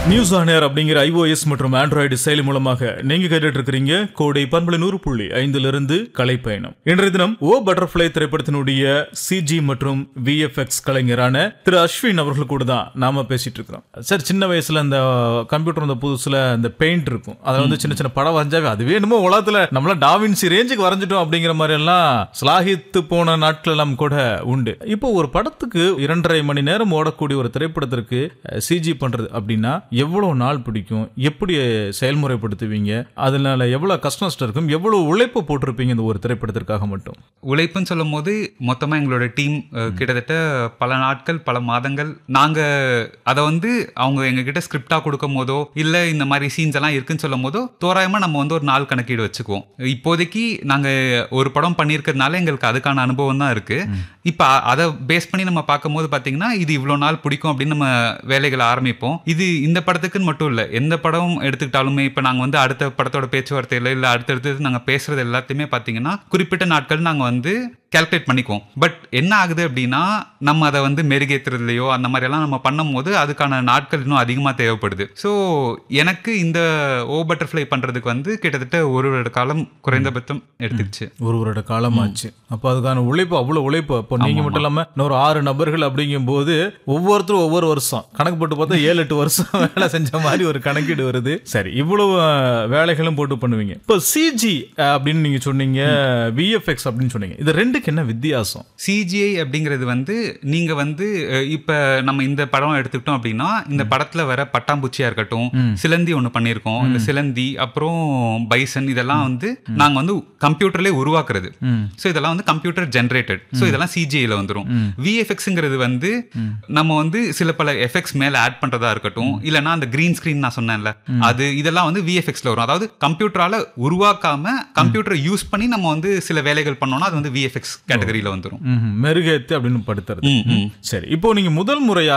News on air அப்படிங்கிற iOS மற்றும் Android செயலி மூலமாக நீங்க கேட்டுட்டு இருக்கிறீங்க கோடை பண்பலை நூறு புள்ளி ஐந்திலிருந்து கலைப்பயணம் இன்றைய தினம் ஓ பட்டர்ஃபிளை திரைப்படத்தினுடைய சிஜி மற்றும் விஎஃப்எக்ஸ் கலைஞரான திரு அஸ்வின் அவர்கள் கூட தான் நாம பேசிட்டு இருக்கிறோம் சார் சின்ன வயசுல அந்த கம்ப்யூட்டர் வந்த புதுசுல அந்த பெயிண்ட் இருக்கும் அதை வந்து சின்ன சின்ன படம் வரைஞ்சாவே அதுவே என்னமோ உலகத்துல நம்மள டாவின்சி ரேஞ்சுக்கு வரைஞ்சிட்டோம் அப்படிங்கிற மாதிரி எல்லாம் ஸ்லாகித்து போன நாட்கள் எல்லாம் கூட உண்டு இப்போ ஒரு படத்துக்கு இரண்டரை மணி நேரம் ஓடக்கூடிய ஒரு திரைப்படத்திற்கு சிஜி பண்றது அப்படின்னா எவ்வளவு நாள் பிடிக்கும் எப்படி செயல்முறைப்படுத்துவீங்க அதனால எவ்வளவு கஷ்ட நஷ்டம் இருக்கும் எவ்வளவு உழைப்பு போட்டிருப்பீங்க இந்த ஒரு திரைப்படத்திற்காக மட்டும் உழைப்புன்னு சொல்லும் போது மொத்தமாக எங்களோட டீம் கிட்டத்தட்ட பல நாட்கள் பல மாதங்கள் நாங்கள் அதை வந்து அவங்க எங்ககிட்ட ஸ்கிரிப்டாக கொடுக்கும் போதோ இல்லை இந்த மாதிரி சீன்ஸ் எல்லாம் இருக்குன்னு சொல்லும் போதோ தோராயமாக நம்ம வந்து ஒரு நாள் கணக்கீடு வச்சுக்குவோம் இப்போதைக்கு நாங்கள் ஒரு படம் பண்ணியிருக்கிறதுனால எங்களுக்கு அதுக்கான அனுபவம் தான் இருக்குது இப்போ அதை பேஸ் பண்ணி நம்ம பார்க்கும்போது பார்த்தீங்கன்னா இது இவ்வளோ நாள் பிடிக்கும் அப்படின்னு நம்ம வேலைகளை ஆரம்பிப்போம் இது இந்த படத்துக்குன்னு மட்டும் இல்லை எந்த படம் எடுத்துக்கிட்டாலுமே இப்போ நாங்கள் வந்து அடுத்த படத்தோட பேச்சுவார்த்தையில் இல்லை அடுத்தடுத்து நாங்கள் பேசுறது எல்லாத்தையுமே பார்த்தீங்கன்னா குறிப்பிட்ட நாட்கள் நாங்கள் வந்து கால்குலேட் பண்ணிக்குவோம் பட் என்ன ஆகுது அப்படின்னா நம்ம அதை வந்து மெருகேற்றுறதுலையோ அந்த மாதிரியெல்லாம் நம்ம பண்ணும்போது அதுக்கான நாட்கள் இன்னும் அதிகமாக தேவைப்படுது ஸோ எனக்கு இந்த ஓ பட்டர்ஃப்ளை பண்ணுறதுக்கு வந்து கிட்டத்தட்ட ஒரு வருட காலம் குறைந்தபட்சம் எடுத்துக்கிச்சு ஒரு வருட காலமாச்சு அப்போ அதுக்கான உழைப்பு அவ்வளவு உழைப்பு அப்போ நீங்க மட்டும் இல்லாம இன்னொரு ஆறு நபர்கள் அப்படிங்கும் போது ஒவ்வொருத்தரும் ஒவ்வொரு வருஷம் கணக்கு போட்டு பார்த்தா ஏழு எட்டு வருஷம் வேலை செஞ்ச மாதிரி ஒரு கணக்கீடு வருது சரி இவ்வளவு அஹ், வேலைகளும் போட்டு பண்ணுவீங்க இப்போ சிஜி அப்படின்னு நீங்க சொன்னீங்க விஎஃப்எக்ஸ் அப்படின்னு சொன்னீங்க இது ரெண்டுக்கு என்ன வித்தியாசம் சிஜிஐ அப்படிங்கிறது வந்து நீங்க வந்து அஹ், இப்ப நம்ம இந்த படம் எடுத்துக்கிட்டோம் அப்படின்னா இந்த படத்துல வர பட்டாம்பூச்சியா இருக்கட்டும் சிலந்தி ஒண்ணு பண்ணியிருக்கோம் இந்த சிலந்தி அப்புறம் பைசன் இதெல்லாம் வந்து நாங்க வந்து கம்ப்யூட்டர்லயே உருவாக்குறது ஸோ இதெல்லாம் வந்து கம்ப்யூட்டர் ஜென்ரேட்டட் ஸோ இதெல்லாம் சிஜிஐல வந்துரும் விஎஃப்எக்ஸ்ங்கிறது வந்து நம்ம வந்து சில பல எஃபெக்ட்ஸ் மேல ஆட் பண்றதா இருக்கட்டும் இல்லைன்னா அந்த கிரீன் ஸ்கிரீன் நான் சொன்னேன்ல அது இதெல்லாம் வந்து விஎஃப்எக்ஸ்ல வரும் அதாவது கம்ப்யூட்டரால உருவாக்காம கம்ப்யூட்டரை யூஸ் பண்ணி நம்ம வந்து சில வேலைகள் பண்ணோம்னா அது வந்து விஎஃப்எக்ஸ் கேட்டகரியில வந்துரும் ம்ஹும். மெருகேத்து அப்படின்னு படுத்துறது ம், ம். சரி இப்போ நீங்க முதல் முறையா